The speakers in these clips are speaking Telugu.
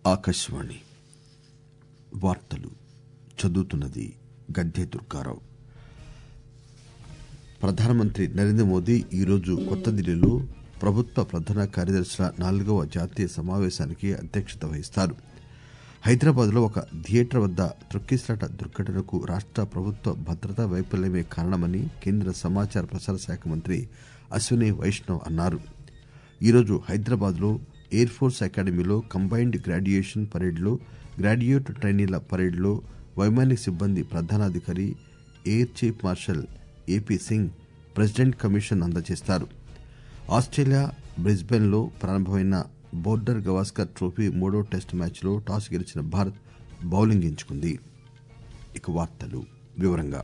ఆకాశవాణి వార్తలు చదువుతున్నది గద్దె దుర్గారావు ప్రధానమంత్రి నరేంద్ర మోదీ ఈరోజు కొత్త ఢిల్లీలో ప్రభుత్వ ప్రధాన కార్యదర్శుల నాలుగవ జాతీయ సమావేశానికి అధ్యక్షత వహిస్తారు హైదరాబాద్ లో ఒక థియేటర్ వద్ద తొక్కిసలాట దుర్ఘటనకు రాష్ట ప్రభుత్వ భద్రతా వైఫల్యమే కారణమని కేంద్ర సమాచార ప్రసార శాఖ మంత్రి అశ్విని వైష్ణవ్ అన్నారు ఈరోజు హైదరాబాద్ లో ఎయిర్ ఫోర్స్ అకాడమీలో కంబైన్డ్ గ్రాడ్యుయేషన్ పరేడ్లో గ్రాడ్యుయేట్ ట్రైనీల పరేడ్లో వైమానిక సిబ్బంది ప్రధానాధికారి air chief marshal AP Singh president commission అందజేస్తారు ఆస్టేలియా బ్రిస్బెన్ లో ప్రారంభమైన బోర్డర్ గవాస్కర్ ట్రోఫీ మూడో టెస్ట్ మ్యాచ్ లో టాస్ గెలిచిన భారత్ బౌలింగ్ ఎంచుకుంది ఇక వార్తలు వివరంగా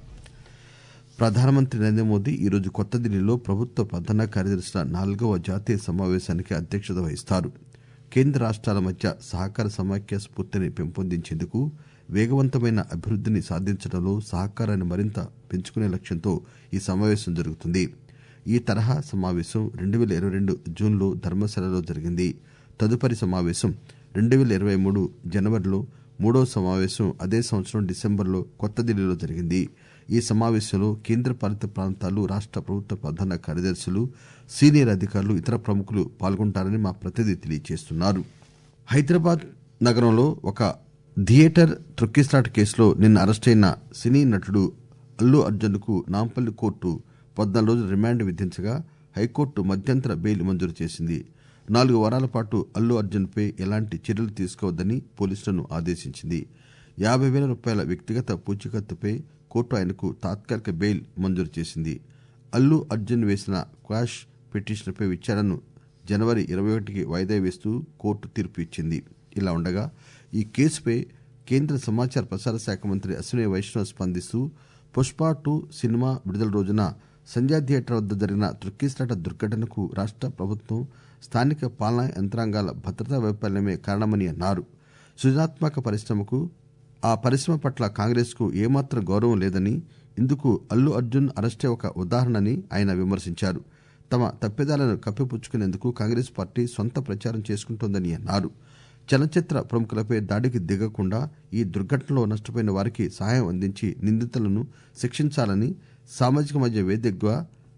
ప్రధానమంత్రి నరేంద్ర మోదీ ఈరోజు కొత్త ఢిల్లీలో ప్రభుత్వ ప్రధాన కార్యదర్శుల నాలుగవ జాతీయ సమావేశానికి అధ్యక్షత వహిస్తారు కేంద్ర రాష్టాల మధ్య సహకార సమాఖ్య స్ఫూర్తిని పెంపొందించేందుకు వేగవంతమైన అభివృద్దిని సాధించడంలో సహకారాన్ని మరింత పెంచుకునే లక్ష్యంతో ఈ సమావేశం జరుగుతుంది ఈ తరహా సమావేశం రెండు పేల ఇరవై రెండు జూన్ లో ధర్మశాలలో జరిగింది తదుపరి సమావేశం రెండు పేల ఇరవై మూడు జనవరిలో మూడో సమావేశం అదే సంవత్సరం డిసెంబర్లో కొత్త ఢిల్లీలో జరిగింది ఈ సమావేశంలో కేంద్ర పాలిత ప్రాంతాలు రాష్ట ప్రభుత్వ ప్రధాన కార్యదర్శులు సీనియర్ అధికారులు ఇతర ప్రముఖులు పాల్గొంటారని మా ప్రతినిధి తెలియజేస్తున్నారు హైదరాబాద్ నగరంలో ఒక థియేటర్ తొక్కిసలాట కేసులో నిన్న అరెస్టైన సినీ నటుడు అల్లు అర్జున్ కు నాంపల్లి కోర్టు పద్నాలుగు రోజుల రిమాండ్ విధించగా హైకోర్టు మధ్యంతర బెయిల్ మంజూరు చేసింది నాలుగు వారాల పాటు అల్లు అర్జున్ పై ఎలాంటి చర్యలు తీసుకోవద్దని పోలీసులను ఆదేశించింది యాబై పేల రూపాయల వ్యక్తిగత పూచీకత్తుపై కోర్టు ఆయనకు తాత్కాలిక బెయిల్ మంజూరు చేసింది అల్లు అర్జున్ వేసిన క్వాష్ పిటిషన్పై విచారణను జనవరి ఇరవై ఒకటికి వాయిదా వేస్తూ కోర్టు తీర్పు ఇచ్చింది ఇలా ఉండగా ఈ కేసుపై కేంద్ర సమాచార ప్రసార శాఖ మంత్రి అశ్విని వైష్ణవ్ స్పందిస్తూ పుష్ప టూ సినిమా విడుదల రోజున సంధ్యా థియేటర్ వద్ద జరిగిన తొక్కిసలాట దుర్ఘటనకు రాష్ట ప్రభుత్వం స్థానిక పాలనా యంత్రాంగాల భద్రతా వైఫల్యమే కారణమని అన్నారు సృజనాత్మక పరిశ్రమకు ఆ పరిశ్రమ పట్ల కాంగ్రెస్ కు ఏమాత్రం గౌరవం లేదని ఇందుకు అల్లు అర్జున్ అరెస్టే ఒక ఉదాహరణని ఆయన విమర్శించారు తమ తప్పిదాలను కప్పిపుచ్చుకునేందుకు కాంగ్రెస్ పార్టీ సొంత ప్రచారం చేసుకుంటోందని అన్నారు చలనచిత్ర ప్రముఖులపై దాడికి దిగకుండా ఈ దుర్ఘటనలో నష్టపోయిన వారికి సహాయం అందించి నిందితులను శిక్షించాలని సామాజిక మధ్య వేదికగా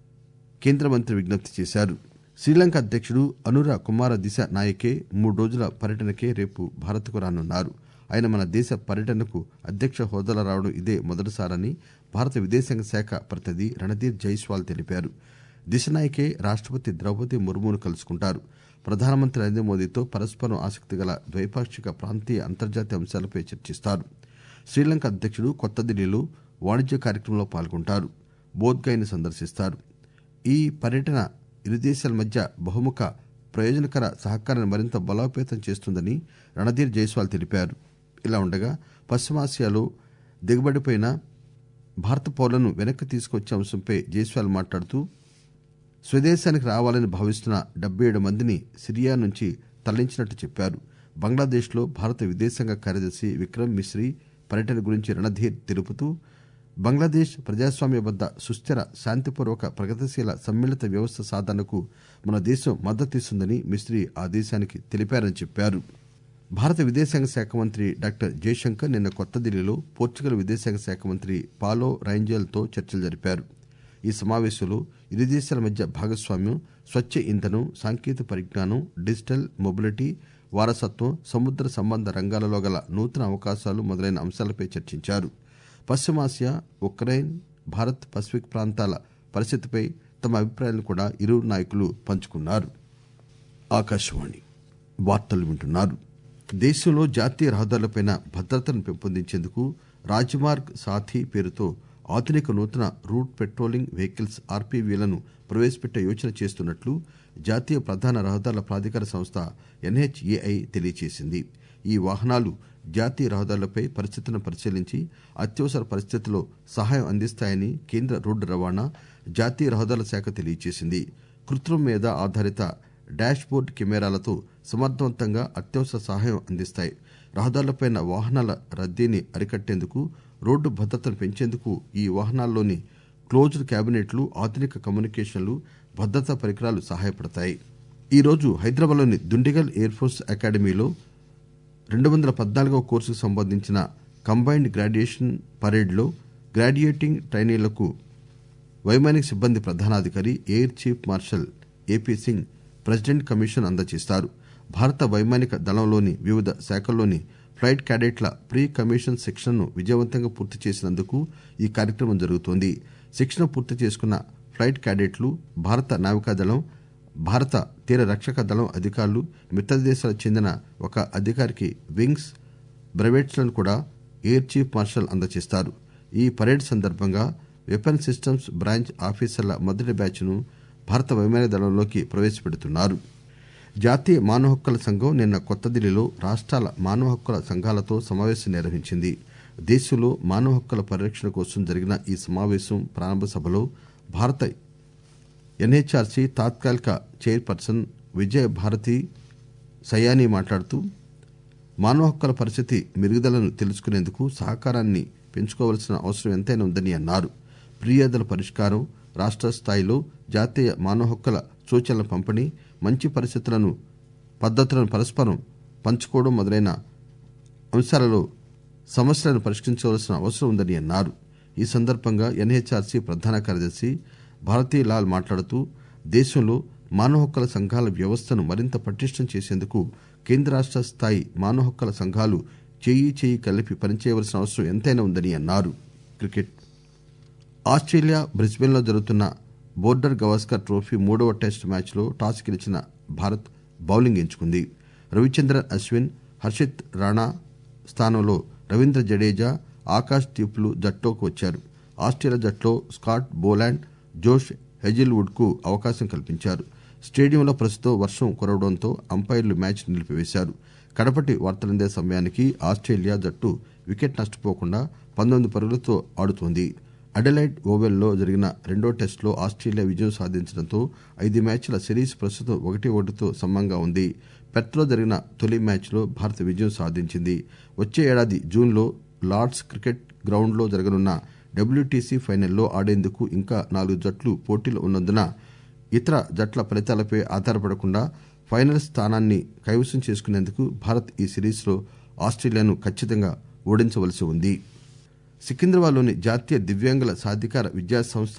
కేంద్ర మంత్రి విజ్ఞప్తి చేశారు శ్రీలంక అధ్యక్షుడు అనుర కుమార దిశ నాయకే మూడు రోజుల పర్యటనకే రేపు భారత్కు రానున్నారు ఆయన మన దేశ పర్యటనకు అధ్యక్ష హోదాలో రావడం ఇదే మొదటిసారని భారత విదేశాంగ శాఖ ప్రతినిధి రణధీర్ జైస్వాల్ తెలిపారు దిశనాయకే రాష్టపతి ద్రౌపది ముర్మును కలుసుకుంటారు ప్రధానమంత్రి నరేంద్ర మోదీతో పరస్పరం ఆసక్తి గల ద్వైపాక్షిక ప్రాంతీయ అంతర్జాతీయ అంశాలపై చర్చిస్తారు శ్రీలంక అధ్యక్షుడు కొత్త ఢిల్లీలో వాణిజ్య కార్యక్రమంలో పాల్గొంటారు బోధ్గయను సందర్శిస్తారు ఈ పర్యటన ఇరు దేశాల మధ్య బహుముఖ ప్రయోజనకర సహకారాన్ని మరింత బలోపేతం చేస్తుందని రణధీర్ జైస్వాల్ తెలిపారు ఇలా ఉండగా పశ్చిమాసియాలో దిగబడిపోయిన భారత పౌరులను వెనక్కి తీసుకొచ్చే అంశంపై జైస్వాల్ మాట్లాడుతూ స్వదేశానికి రావాలని భావిస్తున్న డెబ్బై ఏడు మందిని సిరియా నుంచి తరలించినట్టు చెప్పారు బంగ్లాదేశ్ లో భారత విదేశాంగ కార్యదర్శి విక్రమ్ మిశ్రీ పర్యటన గురించి రణధీర్ తెలుపుతూ బంగ్లాదేశ్ ప్రజాస్వామ్యబద్ద సుస్థిర శాంతిపూర్వక ప్రగతిశీల సమ్మిళిత వ్యవస్థ సాధనకు మన దేశం మద్దతిస్తుందని మిశ్రీ ఆ దేశానికి తెలిపారని చెప్పారు భారత విదేశాంగ శాఖ మంత్రి డాక్టర్ జయశంకర్ నిన్న కొత్త ఢిల్లీలో పోర్చుగల్ విదేశాంగ శాఖ మంత్రి పాలో రైంజల్ తో చర్చలు జరిపారు ఈ సమావేశంలో ఇరు దేశాల మధ్య భాగస్వామ్యం స్వచ్ఛ ఇంధనం సాంకేతిక పరిజ్ఞానం డిజిటల్ మొబిలిటీ వారసత్వం సముద్ర సంబంధ రంగాలలో గల నూతన అవకాశాలు మొదలైన అంశాలపై చర్చించారు పశ్చిమాసియా ఉక్రెయిన్ భారత్ పసిఫిక్ ప్రాంతాల పరిస్థితిపై తమ అభిప్రాయాలను కూడా ఇరు నాయకులు పంచుకున్నారు ఆకాశవాణి వార్తలు వింటున్నారు దేశంలో జాతీయ రహదారులపై భద్రతను పెంపొందించేందుకు రాజ్మార్గ్ సాథీ పేరుతో ఆధునిక నూతన రూట్ పెట్రోలింగ్ వెహికల్స్ ఆర్పీవీలను ప్రవేశపెట్టే యోచన చేస్తున్నట్లు జాతీయ ప్రధాన రహదారుల ప్రాధికార సంస్థ ఎన్హెచ్ఏఐ తెలియజేసింది ఈ వాహనాలు జాతీయ రహదారులపై పరిస్థితులను పరిశీలించి అత్యవసర పరిస్థితుల్లో సహాయం అందిస్తాయని కేంద్ర రోడ్డు రవాణా జాతీయ రహదారుల శాఖ తెలియజేసింది కృత్రిమ మీద ఆధారిత డాష్ బోర్డు కెమెరాలతో సమర్థవంతంగా అత్యవసర సహాయం అందిస్తాయి రహదారులపై వాహనాల రద్దీని అరికట్టేందుకు రోడ్డు భద్రతను పెంచేందుకు ఈ వాహనాల్లోని క్లోజ్డ్ క్యాబినెట్లు ఆధునిక కమ్యూనికేషన్లు భద్రతా పరికరాలు సహాయపడతాయి ఈ రోజు హైదరాబాద్లోని దుండిగల్ ఎయిర్ ఫోర్స్ అకాడమీలో రెండు వందల పద్నాలుగవ కోర్సుకు సంబంధించిన కంబైన్డ్ గ్రాడ్యుయేషన్ పరేడ్లో గ్రాడ్యుయేటింగ్ ట్రైనీలకు వైమానిక సిబ్బంది ప్రధానాధికారి air chief marshal AP Singh president commission అందజేస్తారు భారత వైమానిక దళంలోని వివిధ శాఖల్లోని ఫ్లైట్ క్యాడెట్ల ప్రీ కమిషన్ శిక్షణను విజయవంతంగా పూర్తి చేసినందుకు ఈ కార్యక్రమం జరుగుతోంది శిక్షణ పూర్తి చేసుకున్న ఫ్లైట్ క్యాడెట్లు భారత నావికాదళం భారత తీర రక్షక దళం అధికారులు మిత్ర దేశాలకు చెందిన ఒక అధికారికి వింగ్స్ బ్రెవెట్స్లను కూడా ఎయిర్ చీఫ్ మార్షల్ అందజేస్తారు ఈ పరేడ్ సందర్భంగా వెపన్ సిస్టమ్స్ బ్రాంచ్ ఆఫీసర్ల మొదటి బ్యాచ్ను భారత వైమానిక దళంలోకి ప్రవేశపెడుతున్నారు జాతీయ మానవ హక్కుల సంఘం నిన్న కొత్తదిల్లీలో రాష్ట్రాల మానవ హక్కుల సంఘాలతో సమావేశం నిర్వహించింది దేశంలో మానవ హక్కుల పరిరక్షణ కోసం జరిగిన ఈ సమావేశం ప్రారంభ సభలో భారత ఎన్హెచ్ఆర్సీ తాత్కాలిక చైర్పర్సన్ విజయ భారతి సయానీ మాట్లాడుతూ మానవ హక్కుల పరిస్థితి మెరుగుదలను తెలుసుకునేందుకు సహకారాన్ని పెంచుకోవాల్సిన అవసరం ఎంతైనా ఉందని అన్నారు ఫిర్యాదుల పరిష్కారం రాష్ట్ర స్థాయిలో జాతీయ మానవ హక్కుల సూచనల పంపిణీ మంచి పరిస్థితులను పద్దతులను పరస్పరం పంచుకోవడం మొదలైన అంశాలలో సమస్యలను పరిష్కరించవలసిన అవసరం ఉందని అన్నారు ఈ సందర్భంగా ఎన్హెచ్ఆర్సీ ప్రధాన కార్యదర్శి భారతీ లాల్ మాట్లాడుతూ దేశంలో మానవ హక్కుల సంఘాల వ్యవస్థను మరింత పటిష్టం చేసేందుకు కేంద్ర రాష్ట్ర స్థాయి మానవ హక్కుల సంఘాలు చేయి చేయి కలిపి పనిచేయవలసిన అవసరం ఎంతైనా ఉందని అన్నారు క్రికెట్ ఆస్ట్రేలియా బ్రిస్బెన్ లో జరుగుతున్న బోర్డర్ గవాస్కర్ ట్రోఫీ మూడవ టెస్ట్ మ్యాచ్లో టాస్ గెలిచిన భారత్ బౌలింగ్ ఎంచుకుంది రవిచంద్రన్ అశ్విన్ హర్షిత్ రాణా స్థానంలో రవీంద్ర జడేజా ఆకాశ్ దీప్లు జట్టులోకి వచ్చారు ఆస్ట్రేలియా జట్టులో స్కాట్ బోలాండ్ జోష్ హెజిల్వుడ్ కు అవకాశం కల్పించారు స్టేడియంలో ప్రస్తుతం వర్షం కురవడంతో అంపైర్లు మ్యాచ్ నిలిపివేశారు కడపటి వార్తలందే సమయానికి ఆస్ట్రేలియా జట్టు వికెట్ నష్టపోకుండా పంతొమ్మిది పరుగులతో ఆడుతోంది అడెలైడ్ ఓవెల్లో జరిగిన రెండో టెస్టులో ఆస్ట్రేలియా విజయం సాధించడంతో ఐదు మ్యాచ్ల సిరీస్ ప్రస్తుతం ఒకటి ఒకటితో సమంగా ఉంది పెర్త్లో జరిగిన తొలి మ్యాచ్లో భారత్ విజయం సాధించింది వచ్చే ఏడాది జూన్లో లార్డ్స్ క్రికెట్ గ్రౌండ్లో జరగనున్న డబ్ల్యూటీసీ ఫైనల్లో ఆడేందుకు ఇంకా నాలుగు జట్లు పోటీలో ఉన్నందున ఇతర జట్ల ఫలితాలపై ఆధారపడకుండా ఫైనల్ స్థానాన్ని కైవసం చేసుకునేందుకు భారత్ ఈ సిరీస్లో ఆస్ట్రేలియాను ఖచ్చితంగా ఓడించవలసి ఉంది సికింద్రాబాద్లోని జాతీయ దివ్యాంగుల సాధికార విద్యా సంస్థ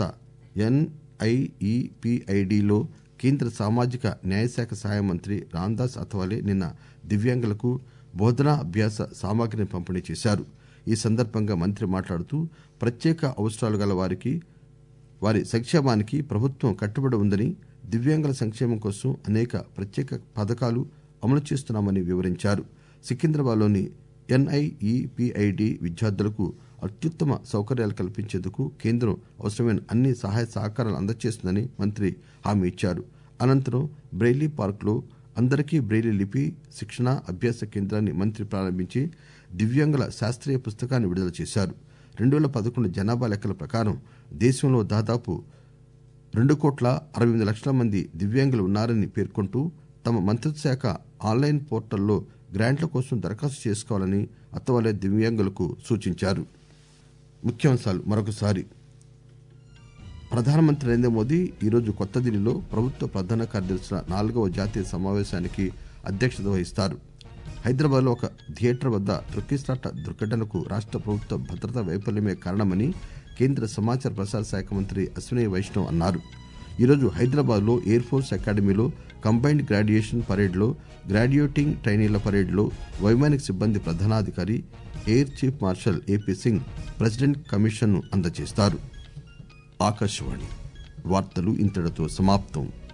ఎన్ఐఈపిఐడిలో కేంద్ర సామాజిక న్యాయశాఖ సహాయ మంత్రి రామ్దాస్ అథవాలే నిన్న దివ్యాంగులకు బోధనా అభ్యాస సామగ్రిని పంపిణీ చేశారు ఈ సందర్భంగా మంత్రి మాట్లాడుతూ ప్రత్యేక అవసరాలు గల వారికి వారి సంక్షేమానికి ప్రభుత్వం కట్టుబడి ఉందని దివ్యాంగుల సంక్షేమం కోసం అనేక ప్రత్యేక పథకాలు అమలు చేస్తున్నామని వివరించారు సికింద్రాబాద్లోని ఎన్ఐఈపిఐడి విద్యార్థులకు అత్యుత్తమ సౌకర్యాలు కల్పించేందుకు కేంద్రం అవసరమైన అన్ని సహాయ సహకారాలు అందజేస్తుందని మంత్రి హామీ ఇచ్చారు అనంతరం బ్రెయిలీ పార్కులో అందరికీ బ్రెయిలీ లిపి శిక్షణ అభ్యాస కేంద్రాన్ని మంత్రి ప్రారంభించి దివ్యాంగుల శాస్త్రీయ పుస్తకాన్ని విడుదల చేశారు రెండు వేల పదకొండు జనాభా లెక్కల ప్రకారం దేశంలో దాదాపు రెండు కోట్ల అరవై ఎనిమిది లక్షల మంది దివ్యాంగులు ఉన్నారని పేర్కొంటూ తమ మంత్రిత్వ శాఖ ఆన్లైన్ పోర్టల్లో గ్రాంట్ల కోసం దరఖాస్తు చేసుకోవాలని అత్తవలే దివ్యాంగులకు సూచించారు ముఖ్యాంశాలు మరొకసారి ప్రధానమంత్రి నరేంద్ర మోదీ ఈరోజు కొత్త ఢిల్లీలో ప్రభుత్వ ప్రధాన కార్యదర్శుల నాలుగవ జాతీయ సమావేశానికి అధ్యక్షత వహిస్తారు హైదరాబాద్ లో ఒక థియేటర్ వద్ద తొక్కిసలాట దుర్ఘటనకు రాష్ట ప్రభుత్వ భద్రతా వైఫల్యమే కారణమని కేంద్ర సమాచార ప్రసార శాఖ మంత్రి అశ్విని వైష్ణవ్ అన్నారు ఈరోజు హైదరాబాద్ లో ఎయిర్ ఫోర్స్ అకాడమీలో కంబైన్డ్ గ్రాడ్యుయేషన్ పరేడ్లో గ్రాడ్యుయేటింగ్ ట్రైనీల పరేడ్లో వైమానిక సిబ్బంది ప్రధానాధికారి air chief marshal AP Singh president కమిషన్ను అందజేస్తారు ఆకాశవాణి వార్తలు ఇంతటితో సమాప్తం